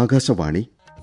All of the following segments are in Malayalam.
ആകാശവാണി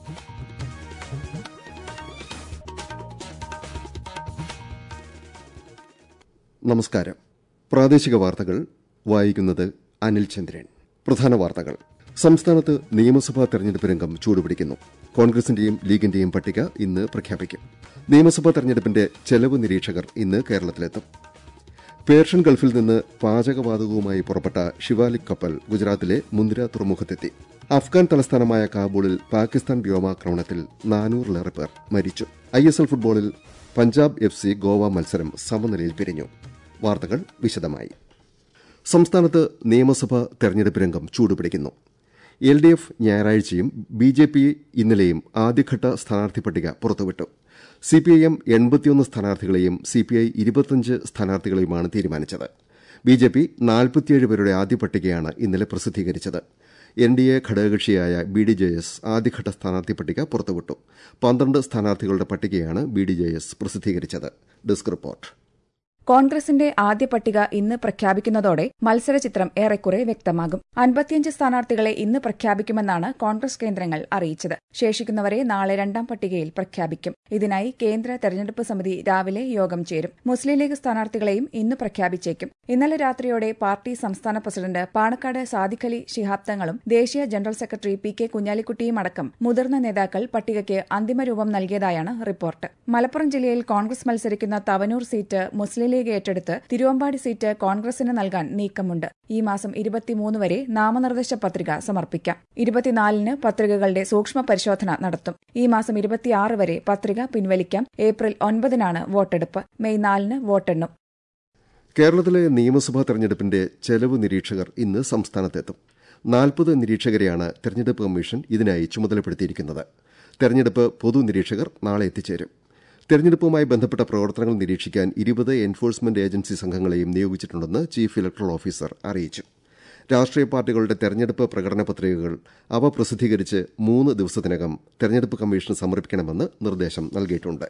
നമസ്കാരം പ്രാദേശിക വാർത്തകൾ വായിക്കുന്നത് അനിൽ ചന്ദ്രൻ പ്രധാന വാർത്തകൾ സംസ്ഥാനത്ത് നിയമസഭാ തെരഞ്ഞെടുപ്പ് രംഗം ചൂടുപിടിക്കുന്നു കോൺഗ്രസിന്റെയും ലീഗിന്റെയും പട്ടിക ഇന്ന് പ്രഖ്യാപിക്കും നിയമസഭാ തെരഞ്ഞെടുപ്പിന്റെ ചെലവ് നിരീക്ഷകർ ഇന്ന് കേരളത്തിലെത്തും പേർഷ്യൻ ഗൾഫിൽ നിന്ന് പാചകവാതകവുമായി പുറപ്പെട്ട ഷിവാലിക് കപ്പൽ ഗുജറാത്തിലെ മുന്ദിര തുറമുഖത്തെത്തി അഫ്ഗാൻ തലസ്ഥാനമായ കാബൂളിൽ പാകിസ്ഥാൻ വ്യോമാക്രമണത്തിൽ നാനൂറിലേറെ പേർ മരിച്ചു ഐ എസ് എൽ ഫുട്ബോളിൽ പഞ്ചാബ് എഫ് സി ഗോവ മത്സരം സമനിലയിൽ പിരിഞ്ഞു വാർത്തകൾ വിശദമായി സംസ്ഥാനത്ത് നിയമസഭാ തെരഞ്ഞെടുപ്പ് രംഗം ചൂടുപിടിക്കുന്നു എൽ ഡി എഫ് ഞായറാഴ്ചയും ബി ജെ പി ഇന്നലെയും ആദ്യഘട്ട സ്ഥാനാർത്ഥി പട്ടിക പുറത്തുവിട്ടു സിപിഐഎം എൺപത്തിയൊന്ന് സ്ഥാനാർത്ഥികളെയും സിപിഐ ഇരുപത്തിയഞ്ച് സ്ഥാനാർത്ഥികളെയുമാണ് തീരുമാനിച്ചത് ബി ജെ പി നാൽപ്പത്തിയേഴ് പേരുടെ ആദ്യ പട്ടികയാണ് ഇന്നലെ പ്രസിദ്ധീകരിച്ചത് എൻ ഡി എ ഘടകകക്ഷിയായ ബി ഡി ജെ എസ് ആദ്യഘട്ട സ്ഥാനാർത്ഥി പട്ടിക പുറത്തുവിട്ടു പന്ത്രണ്ട് സ്ഥാനാർത്ഥികളുടെ പട്ടികയാണ് ബി ഡി ജെ എസ് പ്രസിദ്ധീകരിച്ചത് ഡെസ്ക് റിപ്പോർട്ട് കോൺഗ്രസിന്റെ ആദ്യ പട്ടിക ഇന്ന് പ്രഖ്യാപിക്കുന്നതോടെ മത്സരചിത്രം ഏറെക്കുറെ വ്യക്തമാകും അൻപത്തിയഞ്ച് സ്ഥാനാർത്ഥികളെ ഇന്ന് പ്രഖ്യാപിക്കുമെന്നാണ് കോൺഗ്രസ് കേന്ദ്രങ്ങൾ അറിയിച്ചത് ശേഷിക്കുന്നവരെ നാളെ രണ്ടാം പട്ടികയിൽ പ്രഖ്യാപിക്കും ഇതിനായി കേന്ദ്ര തെരഞ്ഞെടുപ്പ് സമിതി രാവിലെ യോഗം ചേരും മുസ്ലിം ലീഗ് സ്ഥാനാർത്ഥികളെയും ഇന്ന് പ്രഖ്യാപിച്ചേക്കും ഇന്നലെ രാത്രിയോടെ പാർട്ടി സംസ്ഥാന പ്രസിഡന്റ് പാണക്കാട് സാദിഖലി ശിഹാബ് തങ്ങളും ദേശീയ ജനറൽ സെക്രട്ടറി പി കെ കുഞ്ഞാലിക്കുട്ടിയും അടക്കം മുതിർന്ന നേതാക്കൾ പട്ടികയ്ക്ക് അന്തിമരൂപം നൽകിയതായാണ് റിപ്പോർട്ട് മലപ്പുറം ജില്ലയിൽ കോൺഗ്രസ് മത്സരിക്കുന്ന തവനൂർ സീറ്റ് മുസ്ലിം ലീഗ് ഏറ്റെടുത്ത് തിരുവമ്പാടി സീറ്റ് കോൺഗ്രസിന് നൽകാൻ നീക്കമുണ്ട് ഈ മാസം ഇരുപത്തിമൂന്ന് വരെ നാമനിർദ്ദേശ പത്രിക സമർപ്പിക്കാം ഇരുപത്തിനാലിന് പത്രികകളുടെ സൂക്ഷ്മ പരിശോധന നടത്തും ഈ മാസം ഇരുപത്തിയാറ് വരെ പത്രിക പിൻവലിക്കാം ഏപ്രിൽ ഒൻപതിനാണ് വോട്ടെടുപ്പ് മെയ് നാലിന് വോട്ടെണ്ണും കേരളത്തിലെ നിയമസഭാ തെരഞ്ഞെടുപ്പിന്റെ ചെലവ് നിരീക്ഷകർ ഇന്ന് സംസ്ഥാനത്തെത്തും നാൽപ്പത് നിരീക്ഷകരെയാണ് തെരഞ്ഞെടുപ്പ് കമ്മീഷൻ ഇതിനായി ചുമതലപ്പെടുത്തിയിരിക്കുന്നത് തെരഞ്ഞെടുപ്പ് പൊതു നിരീക്ഷകർ നാളെ എത്തിച്ചേരും തെരഞ്ഞെടുപ്പുമായി ബന്ധപ്പെട്ട പ്രവർത്തനങ്ങൾ നിരീക്ഷിക്കാൻ ഇരുപത് എൻഫോഴ്സ്മെന്റ് ഏജൻസി സംഘങ്ങളെയും നിയോഗിച്ചിട്ടുണ്ടെന്ന് ചീഫ് ഇലക്ടറൽ ഓഫീസർ അറിയിച്ചു രാഷ്ട്രീയ പാർട്ടികളുടെ തെരഞ്ഞെടുപ്പ് പ്രകടന പത്രികകൾ അവ പ്രസിദ്ധീകരിച്ച് മൂന്ന് ദിവസത്തിനകം തെരഞ്ഞെടുപ്പ് കമ്മീഷന് സമർപ്പിക്കണമെന്ന് നിർദ്ദേശം നൽകിയിട്ടുണ്ട്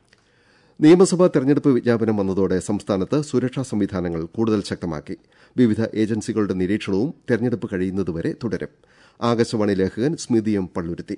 നിയമസഭാ തെരഞ്ഞെടുപ്പ് വിജ്ഞാപനം വന്നതോടെ സംസ്ഥാനത്ത് സുരക്ഷാ സംവിധാനങ്ങൾ കൂടുതൽ ശക്തമാക്കി വിവിധ ഏജൻസികളുടെ നിരീക്ഷണവും തെരഞ്ഞെടുപ്പ് കഴിയുന്നതുവരെ തുടരും ആകാശവാണി ലേഖകൻ സ്മിതി എം പള്ളുരുത്തി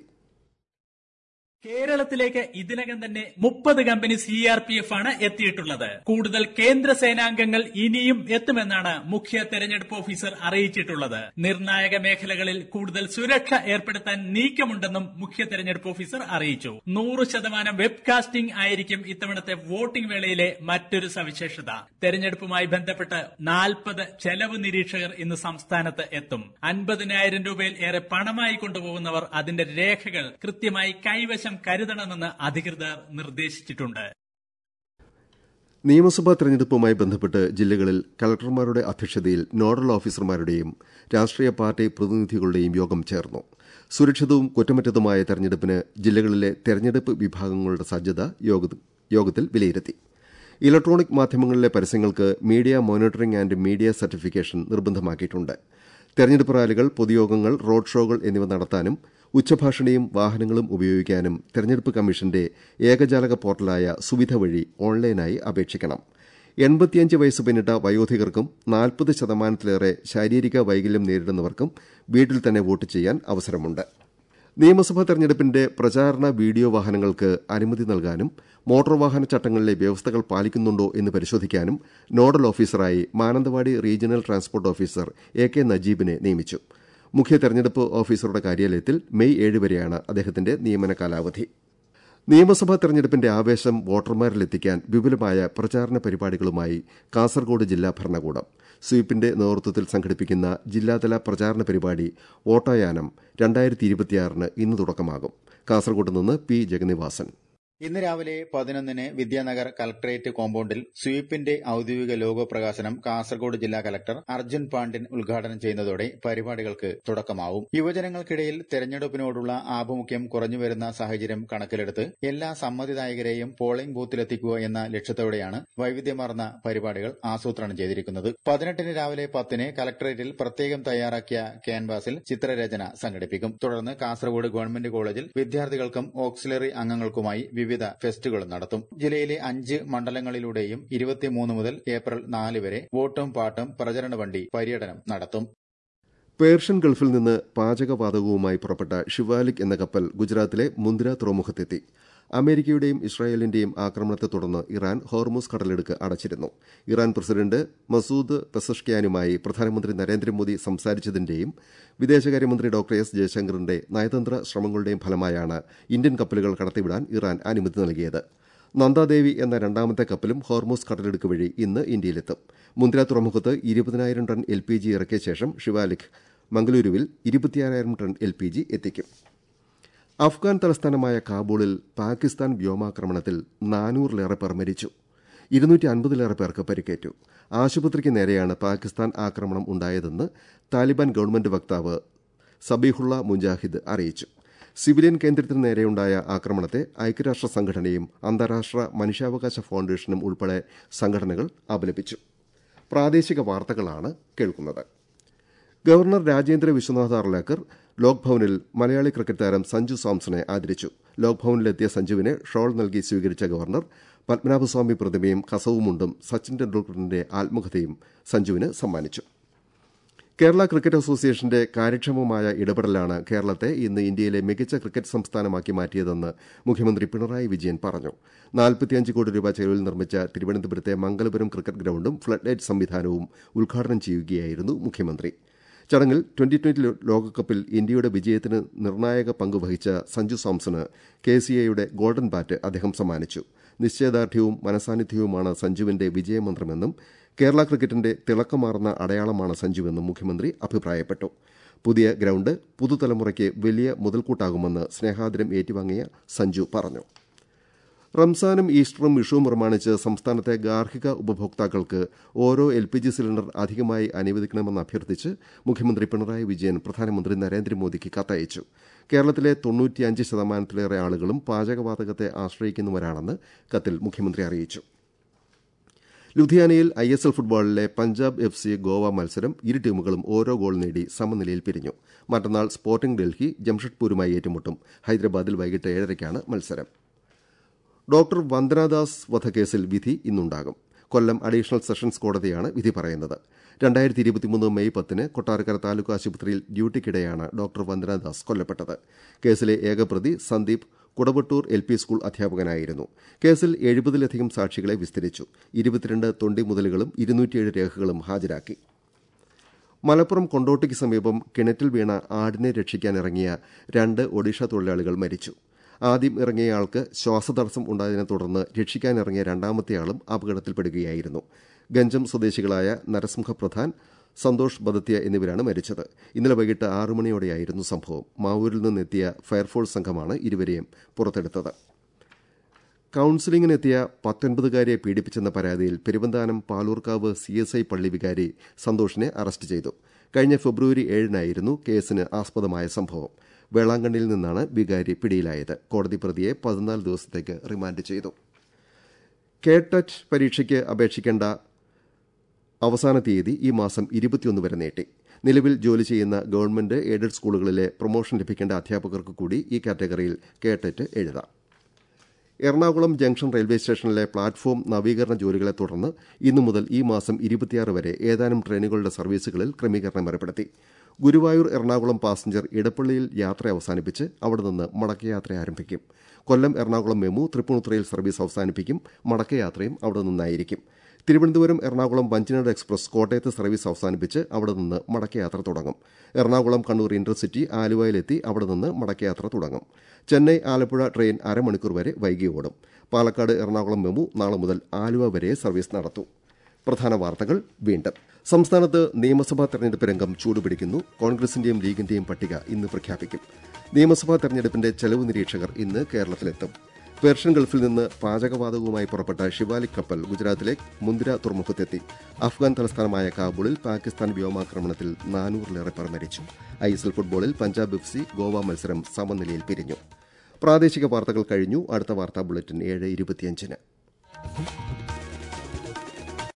കേരളത്തിലേക്ക് ഇതിനകം തന്നെ മുപ്പത് company C R P F ആണ് എത്തിയിട്ടുള്ളത് കൂടുതൽ കേന്ദ്ര സേനാംഗങ്ങൾ ഇനിയും എത്തുമെന്നാണ് മുഖ്യ തെരഞ്ഞെടുപ്പ് ഓഫീസർ അറിയിച്ചിട്ടുള്ളത് നിർണായക മേഖലകളിൽ കൂടുതൽ സുരക്ഷ ഏർപ്പെടുത്താൻ നീക്കമുണ്ടെന്നും മുഖ്യ തെരഞ്ഞെടുപ്പ് ഓഫീസർ അറിയിച്ചു നൂറ് ശതമാനം വെബ്കാസ്റ്റിംഗ് ആയിരിക്കും ഇത്തവണത്തെ വോട്ടിംഗ് വേളയിലെ മറ്റൊരു സവിശേഷത തെരഞ്ഞെടുപ്പുമായി ബന്ധപ്പെട്ട് നാൽപ്പത് ചെലവ് നിരീക്ഷകർ ഇന്ന് സംസ്ഥാനത്ത് എത്തും അൻപതിനായിരം രൂപയിൽ ഏറെ പണമായി കൊണ്ടുപോകുന്നവർ അതിന്റെ രേഖകൾ കൃത്യമായി കൈവശം കരുതണമെന്ന് അധികൃതർ നിർദ്ദേശിച്ചിട്ടുണ്ട് നിയമസഭാ തെരഞ്ഞെടുപ്പുമായി ബന്ധപ്പെട്ട് ജില്ലകളിൽ കളക്ടർമാരുടെ അധ്യക്ഷതയിൽ നോഡൽ ഓഫീസർമാരുടെയും രാഷ്ട്രീയ പാർട്ടി പ്രതിനിധികളുടെയും യോഗം ചേർന്നു സുരക്ഷിതവും കുറ്റമറ്റതുമായ തെരഞ്ഞെടുപ്പിന് ജില്ലകളിലെ തെരഞ്ഞെടുപ്പ് വിഭാഗങ്ങളുടെ സജ്ജത യോഗത്തിൽ വിലയിരുത്തി ഇലക്ട്രോണിക് മാധ്യമങ്ങളിലെ പരസ്യങ്ങൾക്ക് media monitoring and media certification നിർബന്ധമാക്കിയിട്ടുണ്ട് തെരഞ്ഞെടുപ്പ് റാലികൾ പൊതുയോഗങ്ങൾ റോഡ് ഷോകൾ എന്നിവ നടത്താനും ഉച്ചഭാഷണിയും വാഹനങ്ങളും ഉപയോഗിക്കാനും തെരഞ്ഞെടുപ്പ് കമ്മീഷന്റെ ഏകജാലക പോർട്ടലായ സുവിധ വഴി ഓൺലൈനായി അപേക്ഷിക്കണം എൺപത്തിയഞ്ച് വയസ്സ് പിന്നിട്ട വയോധികർക്കും നാൽപ്പത് ശതമാനത്തിലേറെ ശാരീരിക വൈകല്യം നേരിടുന്നവർക്കും വീട്ടിൽ തന്നെ വോട്ട് ചെയ്യാൻ അവസരമുണ്ട് നിയമസഭാ തെരഞ്ഞെടുപ്പിന്റെ പ്രചാരണ വീഡിയോ വാഹനങ്ങൾക്ക് അനുമതി നൽകാനും മോട്ടോർ വാഹന ചട്ടങ്ങളിലെ വ്യവസ്ഥകൾ പാലിക്കുന്നുണ്ടോ എന്ന് പരിശോധിക്കാനും നോഡൽ ഓഫീസറായി Mananthavady regional transport officer A K നജീബിനെ നിയമിച്ചു മുഖ്യ തെരഞ്ഞെടുപ്പ് ഓഫീസറുടെ കാര്യാലയത്തിൽ മെയ് ഏഴ് വരെയാണ് അദ്ദേഹത്തിന്റെ നിയമന കാലാവധി നിയമസഭാ തെരഞ്ഞെടുപ്പിന്റെ ആവേശം വോട്ടർമാരിലെത്തിക്കാൻ വിപുലമായ പ്രചാരണ പരിപാടികളുമായി കാസർഗോഡ് ജില്ലാ ഭരണകൂടം സ്വീപ്പിന്റെ നേതൃത്വത്തിൽ സംഘടിപ്പിക്കുന്ന ജില്ലാതല പ്രചാരണ പരിപാടി വോട്ടായാനം രണ്ടായിരത്തി ഇരുപത്തിയാറിന് ഇന്ന് തുടക്കമാകും കാസർഗോഡ് നിന്ന് പി ജഗന്നിവാസൻ ഇന്ന് രാവിലെ പതിനൊന്നിന് വിദ്യാനഗർ കലക്ടറേറ്റ് കോമ്പൌണ്ടിൽ സ്വീപ്പിന്റെ ഔദ്യോഗിക ലോഗോ പ്രകാശനം കാസർഗോഡ് ജില്ലാ കലക്ടർ അർജുൻ പാണ്ഡ്യൻ ഉദ്ഘാടനം ചെയ്യുന്നതോടെ പരിപാടികൾക്ക് തുടക്കമാവും യുവജനങ്ങൾക്കിടയിൽ തെരഞ്ഞെടുപ്പിനോടുള്ള ആഭിമുഖ്യം കുറഞ്ഞുവരുന്ന സാഹചര്യം കണക്കിലെടുത്ത് എല്ലാ സമ്മതിദായകരെയും പോളിംഗ് ബൂത്തിലെത്തിക്കുക എന്ന ലക്ഷ്യത്തോടെയാണ് വൈവിധ്യമാർന്ന പരിപാടികൾ ആസൂത്രണം ചെയ്തിരിക്കുന്നത് പതിനെട്ടിന് രാവിലെ പത്തിന് കലക്ടറേറ്റിൽ പ്രത്യേകം തയ്യാറാക്കിയ ക്യാൻവാസിൽ ചിത്രരചന സംഘടിപ്പിക്കും തുടർന്ന് കാസർഗോഡ് ഗവൺമെന്റ് കോളേജിൽ വിദ്യാർത്ഥികൾക്കും ഓക്സിലറി അംഗങ്ങൾക്കുമായി വിവിധ ഫെസ്റ്റുകൾ നടത്തും ജില്ലയിലെ അഞ്ച് മണ്ഡലങ്ങളിലൂടെയും ഇരുപത്തിമൂന്ന് മുതൽ ഏപ്രിൽ നാല് വരെ വോട്ടും പാട്ടും പ്രചരണ വണ്ടി പര്യടനം നടത്തും പേർഷ്യൻ ഗൾഫിൽ നിന്ന് പാചകവാതകവുമായി പുറപ്പെട്ട ഷിവാലിക് എന്ന കപ്പൽ ഗുജറാത്തിലെ മുന്ദ്ര തുറമുഖത്തെത്തി അമേരിക്കയുടെയും ഇസ്രായേലിന്റെയും ആക്രമണത്തെ തുടർന്ന് ഇറാൻ ഹോർമൂസ് കടലെടുക്ക് അടച്ചിരുന്നു ഇറാൻ പ്രസിഡന്റ് മസൂദ് പെസഷ്ക്യാനുമായി പ്രധാനമന്ത്രി നരേന്ദ്രമോദി സംസാരിച്ചതിന്റെയും വിദേശകാര്യമന്ത്രി ഡോക്ടർ എസ് ജയശങ്കറിന്റെ നയതന്ത്ര ശ്രമങ്ങളുടെയും ഫലമായാണ് ഇന്ത്യൻ കപ്പലുകൾ കടത്തിവിടാൻ ഇറാൻ അനുമതി നൽകിയത് നന്ദാദേവി എന്ന രണ്ടാമത്തെ കപ്പലും ഹോർമൂസ് കടലെടുക്ക് വഴി ഇന്ന് ഇന്ത്യയിലെത്തും മുന്ദ്ര തുറമുഖത്ത് ഇരുപതിനായിരം ടൺ എൽ പി ജി ഇറക്കിയ ശേഷം ഷിവാലിക് മംഗളൂരുവിൽ ഇരുപത്തിയാറായിരം ടൺ എൽ പി ജി എത്തിക്കും അഫ്ഗാൻ തലസ്ഥാനമായ കാബൂളിൽ പാകിസ്ഥാൻ വ്യോമാക്രമണത്തിൽ നാനൂറിലേറെ പേർ മരിച്ചു ഇരുന്നൂറ്റി അൻപതിലേറെ പേർക്ക് പരിക്കേറ്റു ആശുപത്രിക്ക് നേരെയാണ് പാകിസ്ഥാൻ ആക്രമണം ഉണ്ടായതെന്ന് താലിബാൻ ഗവൺമെന്റ് വക്താവ് സബീഹുള്ള മുജാഹിദ് അറിയിച്ചു സിവിലിയൻ കേന്ദ്രത്തിന് നേരെയുണ്ടായ ആക്രമണത്തെ ഐക്യരാഷ്ട്ര സംഘടനയും അന്താരാഷ്ട്ര മനുഷ്യാവകാശ ഫൌണ്ടേഷനും ഉൾപ്പെടെ സംഘടനകൾ അപലപിച്ചു പ്രാദേശിക വാർത്തകളാണ് കേൾക്കുന്നത് ഗവർണർ രാജേന്ദ്ര വിശ്വനാഥ് അർലേക്കർ ലോക്ഭവനിൽ മലയാളി ക്രിക്കറ്റ് താരം സഞ്ജു സാംസണെ ആദരിച്ചു ലോക്ഭവനിലെത്തിയ സഞ്ജുവിനെ ഷോൾ നൽകി സ്വീകരിച്ച ഗവർണർ പത്മനാഭസ്വാമി പ്രതിമയും കസവുമുണ്ടും സച്ചിൻ ടെണ്ടുൽക്കറിന്റെ ആത്മകഥയും സഞ്ജുവിന് സമ്മാനിച്ചു കേരള ക്രിക്കറ്റ് അസോസിയേഷന്റെ കാര്യക്ഷമമായ ഇടപെടലാണ് കേരളത്തെ ഇന്ന് ഇന്ത്യയിലെ മികച്ച ക്രിക്കറ്റ് സംസ്ഥാനമാക്കി മാറ്റിയതെന്ന് മുഖ്യമന്ത്രി പിണറായി വിജയൻ പറഞ്ഞു നാൽപ്പത്തിയഞ്ച് കോടി രൂപ ചെലവിൽ നിർമ്മിച്ച തിരുവനന്തപുരത്തെ മംഗലപുരം ക്രിക്കറ്റ് ഗ്രൌണ്ടും ഫ്ലഡ് ലൈറ്റ് സംവിധാനവും ഉദ്ഘാടനം ചെയ്യുകയായിരുന്നു മുഖ്യമന്ത്രി ചടങ്ങിൽ ട്വന്റി ട്വന്റി ലോകകപ്പിൽ ഇന്ത്യയുടെ വിജയത്തിന് നിർണായക പങ്ക് വഹിച്ച സഞ്ജു സാംസണ് കെ സി എയുടെ ഗോൾഡൻ ബാറ്റ് അദ്ദേഹം സമ്മാനിച്ചു നിശ്ചയദാർഢ്യവും മനസാന്നിധ്യവുമാണ് സഞ്ജുവിന്റെ വിജയമന്ത്രമെന്നും കേരള ക്രിക്കറ്റിന്റെ തിളക്കമാർന്ന അടയാളമാണ് സഞ്ജുവെന്നും മുഖ്യമന്ത്രി അഭിപ്രായപ്പെട്ടു പുതിയ ഗ്രൌണ്ട് പുതുതലമുറയ്ക്ക് വലിയ മുതൽക്കൂട്ടാകുമെന്ന് സ്നേഹാദരം ഏറ്റുവാങ്ങിയ സഞ്ജു പറഞ്ഞു റംസാനും ഈസ്റ്ററും വിഷുവും പ്രമാണിച്ച് സംസ്ഥാനത്തെ ഗാർഹിക ഉപഭോക്താക്കൾക്ക് ഓരോ എൽ പി ജി സിലിണ്ടർ അധികമായി അനുവദിക്കണമെന്ന് അഭ്യർത്ഥിച്ച് മുഖ്യമന്ത്രി പിണറായി വിജയൻ പ്രധാനമന്ത്രി നരേന്ദ്രമോദിക്ക് കത്തയച്ചു കേരളത്തിലെ തൊണ്ണൂറ്റിയഞ്ച് ശതമാനത്തിലേറെ ആളുകളും പാചകവാതകത്തെ ആശ്രയിക്കുന്നവരാണെന്ന് കത്തിൽ മുഖ്യമന്ത്രി അറിയിച്ചു ലുധിയാനയിൽ ഐ എസ് എൽ ഫുട്ബോളിലെ പഞ്ചാബ് എഫ് സി ഗോവ മത്സരം ഇരു ടീമുകളും ഓരോ ഗോൾ നേടി സമനിലയിൽ പിരിഞ്ഞു മറ്റന്നാൾ സ്പോർട്ടിംഗ് ഡൽഹി ജംഷഡ്പൂരുമായി ഏറ്റുമുട്ടും ഹൈദരാബാദിൽ വൈകിട്ട് ഏഴരയ്ക്കാണ് മത്സരം ഡോക്ടർ വന്ദനാദാസ് വധക്കേസിൽ വിധി ഇന്നുണ്ടാകും കൊല്ലം അഡീഷണൽ സെഷൻസ് കോടതിയാണ് വിധി പറയുന്നത് രണ്ടായിരത്തി ഇരുപത്തിമൂന്ന് മെയ് പത്തിന് കൊട്ടാരക്കര താലൂക്ക് ആശുപത്രിയിൽ ഡ്യൂട്ടിക്കിടെയാണ് ഡോക്ടർ വന്ദനാദാസ് കൊല്ലപ്പെട്ടത് കേസിലെ ഏകപ്രതി Sandeep Kudavattoor L P school അധ്യാപകനായിരുന്നു കേസിൽ എഴുപതിലധികം സാക്ഷികളെ വിസ്തരിച്ചു ഇരുപത്തിരണ്ട് തൊണ്ടി മുതലുകളും ഇരുന്നൂറ്റിയേഴ് രേഖകളും ഹാജരാക്കി മലപ്പുറം കൊണ്ടോട്ടിക്ക് സമീപം കിണറ്റിൽ വീണ ആടിനെ രക്ഷിക്കാനിറങ്ങിയ രണ്ട് ഒഡീഷ തൊഴിലാളികൾ മരിച്ചു ആദ്യം ഇറങ്ങിയയാൾക്ക് ശ്വാസതടസ്സം ഉണ്ടായതിനെ തുടർന്ന് രക്ഷിക്കാനിറങ്ങിയ രണ്ടാമത്തെയാളും അപകടത്തിൽപ്പെടുകയായിരുന്നു ഗഞ്ചം സ്വദേശികളായ നരസിംഹ പ്രധാൻ സന്തോഷ് ബദത്യ എന്നിവരാണ് മരിച്ചത് ഇന്നലെ വൈകിട്ട് ആറു മണിയോടെയായിരുന്നു സംഭവം മാവൂരിൽ നിന്നെത്തിയ ഫയർഫോഴ്സ് സംഘമാണ് ഇരുവരെയും പുറത്തെടുത്തത് കൌൺസിലിംഗിനെത്തിയ പത്തൊൻപതുകാരിയെ പീഡിപ്പിച്ചെന്ന പരാതിയിൽ Peruvanthanam Paloorkavu C S I പള്ളി വികാരി സന്തോഷിനെ അറസ്റ്റ് ചെയ്തു കഴിഞ്ഞ ഫെബ്രുവരി ഏഴിനായിരുന്നു കേസിന് ആസ്പദമായ സംഭവം വേളാങ്കണ്ണിയിൽ നിന്നാണ് വികാരി പിടിയിലായത് കോടതി പ്രതിയെ പതിനാല് ദിവസത്തേക്ക് റിമാൻഡ് ചെയ്തു കെ ടെറ്റ് പരീക്ഷയ്ക്ക് അപേക്ഷിക്കേണ്ട അവസാന തീയതി ഈ മാസം ഇരുപത്തിയൊന്ന് വരെ നീട്ടി നിലവിൽ ജോലി ചെയ്യുന്ന ഗവൺമെന്റ് എയ്ഡഡ് സ്കൂളുകളിലെ പ്രൊമോഷൻ ലഭിക്കേണ്ട അധ്യാപകർക്ക് കൂടി ഈ കാറ്റഗറിയിൽ കേട്ടറ്റ് എഴുതാം എറണാകുളം ജംഗ്ഷൻ റെയിൽവേ സ്റ്റേഷനിലെ പ്ലാറ്റ്ഫോം നവീകരണ ജോലികളെ തുടർന്ന് ഇന്നു മുതൽ ഈ മാസം ഇരുപത്തിയാറ് വരെ ഏതാനും ട്രെയിനുകളുടെ സർവീസുകളിൽ ക്രമീകരണം ഏർപ്പെടുത്തി ഗുരുവായൂർ എറണാകുളം പാസഞ്ചർ ഇടപ്പള്ളിയിൽ യാത്ര അവസാനിപ്പിച്ച് അവിടെ നിന്ന് മടക്കയാത്ര ആരംഭിക്കും കൊല്ലം എറണാകുളം മെമു തൃപ്പൂണിത്തുറയിൽ സർവീസ് അവസാനിപ്പിക്കും മടക്കയാത്രയും അവിടെ നിന്നായിരിക്കും തിരുവനന്തപുരം എറണാകുളം വഞ്ചിനാട് എക്സ്പ്രസ് കോട്ടയത്ത് സർവീസ് അവസാനിപ്പിച്ച് അവിടെ നിന്ന് മടക്കയാത്ര തുടങ്ങും എറണാകുളം കണ്ണൂർ ഇന്റർസിറ്റി ആലുവയിലെത്തി അവിടെ നിന്ന് മടക്കയാത്ര തുടങ്ങും ചെന്നൈ ആലപ്പുഴ ട്രെയിൻ അരമണിക്കൂർ വരെ വൈകി ഓടും പാലക്കാട് എറണാകുളം മെമു നാളെ മുതൽ ആലുവ വരെ സർവീസ് നടത്തും പ്രധാന വാർത്തകൾ വീണ്ടും സംസ്ഥാനത്ത് നിയമസഭാ തെരഞ്ഞെടുപ്പ് രംഗം ചൂടുപിടിക്കുന്നു കോൺഗ്രസിന്റെയും ലീഗിന്റെയും പട്ടിക ഇന്ന് പ്രഖ്യാപിക്കും നിയമസഭാ തെരഞ്ഞെടുപ്പിന്റെ ചെലവ് നിരീക്ഷകർ ഇന്ന് കേരളത്തിലെത്തും പേർഷ്യൻ ഗൾഫിൽ നിന്ന് പാചകവാതകവുമായി പുറപ്പെട്ട ഷിവാലിക് കപ്പൽ ഗുജറാത്തിലെ മുന്ദ്ര തുറമുഖത്തെത്തി അഫ്ഗാൻ തലസ്ഥാനമായ കാബൂളിൽ പാകിസ്ഥാൻ വ്യോമാക്രമണത്തിൽ നാനൂറിലേറെ പേർ മരിച്ചു ഐ എസ് എൽ ഫുട്ബോളിൽ പഞ്ചാബ് എഫ് സി ഗോവ മത്സരം സമനിലയിൽ പിരിഞ്ഞു പ്രാദേശിക വാർത്തകൾ കഴിഞ്ഞു അടുത്ത വാർത്താ ബുള്ളറ്റിൻ ഏഴ് ഇരുപത്തിയഞ്ചിന്